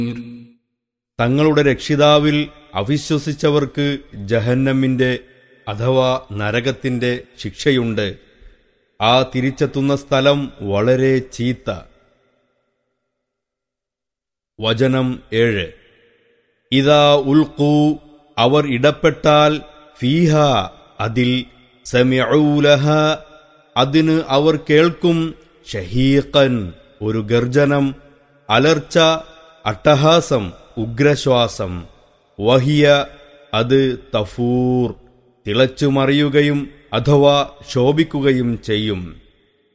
തങ്ങളുടെ രക്ഷിതാവിൽ അവിശ്വസിച്ചവർക്ക് ജഹന്നമിന്റെ അഥവാ നരകത്തിന്റെ ശിക്ഷയുണ്ട് ആ തിരിച്ചെത്തുന്ന സ്ഥലം വളരെ ചീത്ത വചനം ഏഴ് ഇതാ ഉൽക്കൂ അവർ ഇടപെട്ടാൽ ഫീഹ അതിൽ സമയഊലഹ അതിന് അവർ കേൾക്കും ഷഹീഖൻ ഒരു ഗർജനം അലർച്ച അട്ടഹാസം ഉഗ്രശ്വാസം വഹിയ അത് തഫൂർ തിളച്ചുമറിയുകയും അഥവാ ശോഭിക്കുകയും ചെയ്യും